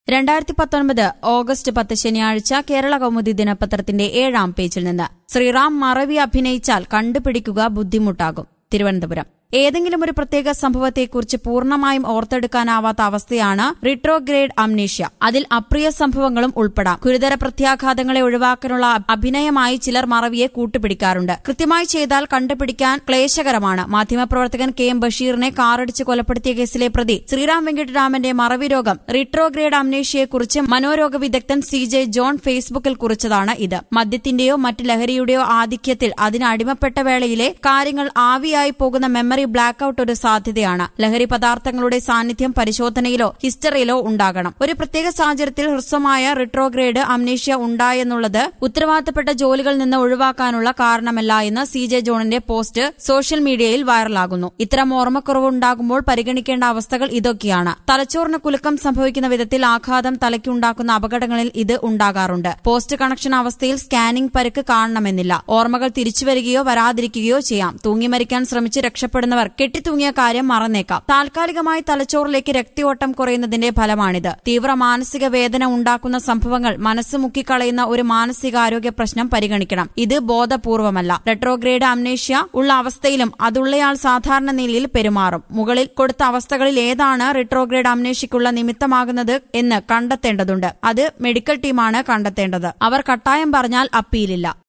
രണ്ടായിരത്തി പത്തൊൻപത് ഓഗസ്റ്റ് പത്ത് ശനിയാഴ്ച കേരള കൗമുദി ദിനപത്രത്തിന്റെ ഏഴാം പേജിൽ നിന്ന് ശ്രീറാം മറവി അഭിനയിച്ചാൽ കണ്ടുപിടിക്കുക ബുദ്ധിമുട്ടാകും തിരുവനന്തപുരം ഏതെങ്കിലും ഒരു പ്രത്യേക സംഭവത്തെക്കുറിച്ച് പൂർണ്ണമായും ഓർത്തെടുക്കാനാവാത്ത അവസ്ഥയാണ് റിട്രോഗ്രേഡ് അംനീഷ്യ അതിൽ അപ്രിയ സംഭവങ്ങളും ഉൾപ്പെടാം ഗുരുതര പ്രത്യാഘാതങ്ങളെ ഒഴിവാക്കാനുള്ള അഭിനയമായി ചിലർ മറവിയെ കൂട്ടുപിടിക്കാറുണ്ട് കൃത്യമായി ചെയ്താൽ കണ്ടുപിടിക്കാൻ ക്ലേശകരമാണ് മാധ്യമപ്രവർത്തകൻ കെ എം ബഷീറിനെ കാറടിച്ച് കൊലപ്പെടുത്തിയ കേസിലെ പ്രതി ശ്രീറാം വെങ്കിട്ടരാമന്റെ മറവി രോഗം റിട്രോഗ്രേഡ് അംനേഷ്യയെക്കുറിച്ച് മനോരോഗ വിദഗ്ധൻ സി ജെ ജോൺ ഫേസ്ബുക്കിൽ കുറിച്ചതാണ് ഇത് മദ്യത്തിന്റെയോ മറ്റ് ലഹരിയുടെയോ ആധിക്യത്തിൽ അതിന് അടിമപ്പെട്ട വേളയിലെ കാര്യങ്ങൾ ആവിയായി പോകുന്ന മെമ്മറി ബ്ലാക്ക് ഔട്ട് ഒരു സാധ്യതയാണ് ലഹരി പദാർത്ഥങ്ങളുടെ സാന്നിധ്യം പരിശോധനയിലോ ഹിസ്റ്ററിയിലോ ഉണ്ടാകണം ഒരു പ്രത്യേക സാഹചര്യത്തിൽ ഹ്രസ്വമായ റിട്രോഗ്രേഡ് അംനേഷ്യ ഉണ്ടായെന്നുള്ളത് ഉത്തരവാദിത്തപ്പെട്ട ജോലികളിൽ നിന്ന് ഒഴിവാക്കാനുള്ള കാരണമല്ല എന്ന് സി ജെ ജോണിന്റെ പോസ്റ്റ് സോഷ്യൽ മീഡിയയിൽ വൈറലാകുന്നു ഇത്തരം ഓർമ്മക്കുറവ് ഉണ്ടാകുമ്പോൾ പരിഗണിക്കേണ്ട അവസ്ഥകൾ ഇതൊക്കെയാണ് തലച്ചോറിന് കുലുക്കം സംഭവിക്കുന്ന വിധത്തിൽ ആഘാതം തലയ്ക്കുണ്ടാക്കുന്ന അപകടങ്ങളിൽ ഇത് ഉണ്ടാകാറുണ്ട് പോസ്റ്റ് കണക്ഷൻ അവസ്ഥയിൽ സ്കാനിംഗ് പരുക്ക് കാണണമെന്നില്ല ഓർമ്മകൾ തിരിച്ചുവരികയോ വരാതിരിക്കുകയോ ചെയ്യാം തൂങ്ങിമരിക്കാൻ ശ്രമിച്ച് രക്ഷപ്പെടുന്നവർ കെട്ടിത്തൂങ്ങിയ കാര്യം മറന്നേക്കാം താൽക്കാലികമായി തലച്ചോറിലേക്ക് രക്തയോട്ടം കുറയുന്നതിന്റെ ഫലമാണിത് തീവ്ര മാനസിക വേദന ഉണ്ടാക്കുന്ന സംഭവങ്ങൾ മനസ്സ് മുക്കിക്കളയുന്ന ഒരു മാനസികാരോഗ്യ പ്രശ്നം പരിഗണിക്കണം ഇത് ബോധപൂർവമല്ല റെട്രോഗ്രേഡ് അംനേഷ്യ ഉള്ള അവസ്ഥയിലും അതുള്ളയാൾ സാധാരണ നിലയിൽ പെരുമാറും മുകളിൽ കൊടുത്ത അവസ്ഥകളിൽ ഏതാണ് റിട്രോഗ്രേഡ് അംനേഷ്യക്കുള്ള നിമിത്തമാകുന്നത് എന്ന് കണ്ടെത്തേണ്ടതുണ്ട് അത് മെഡിക്കൽ ടീമാണ് കണ്ടെത്തേണ്ടത് അവർ കട്ടായം പറഞ്ഞാൽ അപ്പീലില്ല